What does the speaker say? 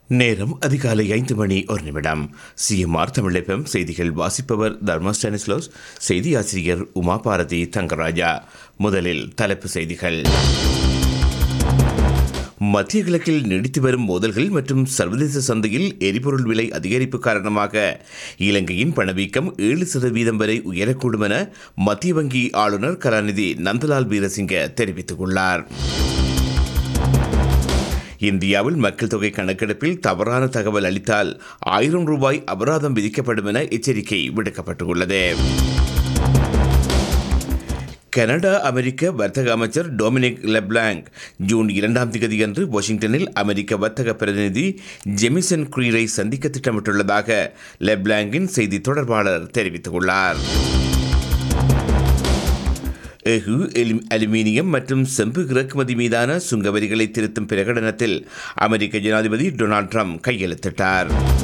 நேரம் அதிகாலை ஐந்து மணி ஒரு நிமிடம் சிஎம்ஆர் தமிழகம் செய்திகள் வாசிப்பவர் தர்மா ஸ்டானிஸ்லோஸ் செய்தி ஆசிரியர் உமா பாரதி தங்கராஜா முதலில் தலைப்பு செய்திகள் மத்திய கிழக்கில் நீடித்து வரும் மோதல்கள் மற்றும் சர்வதேச சந்தையில் எரிபொருள் விலை அதிகரிப்பு காரணமாக இலங்கையின் பணவீக்கம் ஏழு சதவீதம் வரை உயரக்கூடும் என மத்திய வங்கி ஆளுநர் கலாநிதி நந்தலால் வீரசிங்க தெரிவித்துள்ளார் இந்தியாவில் மக்கள் தொகை கணக்கெடுப்பில் தவறான தகவல் அளித்தால் ஆயிரம் ரூபாய் அபராதம் விதிக்கப்படும் என எச்சரிக்கை விடுக்கப்பட்டுள்ளது கனடா அமெரிக்க வர்த்தக அமைச்சர் டொமினிக் லெப்லாங் ஜூன் இரண்டாம் தேதியன்று வாஷிங்டனில் அமெரிக்க வர்த்தக பிரதிநிதி ஜெமிசன் குரீரை சந்திக்க திட்டமிட்டுள்ளதாக லெப்லாங்கின் செய்தி தொடர்பாளர் தெரிவித்துள்ளார் எஃகு அலுமினியம் மற்றும் செம்பு இறக்குமதி மீதான சுங்க வரிகளை திருத்தும் பிரகடனத்தில் அமெரிக்க ஜனாதிபதி டொனால்ட் ட்ரம்ப் கையெழுத்திட்டார்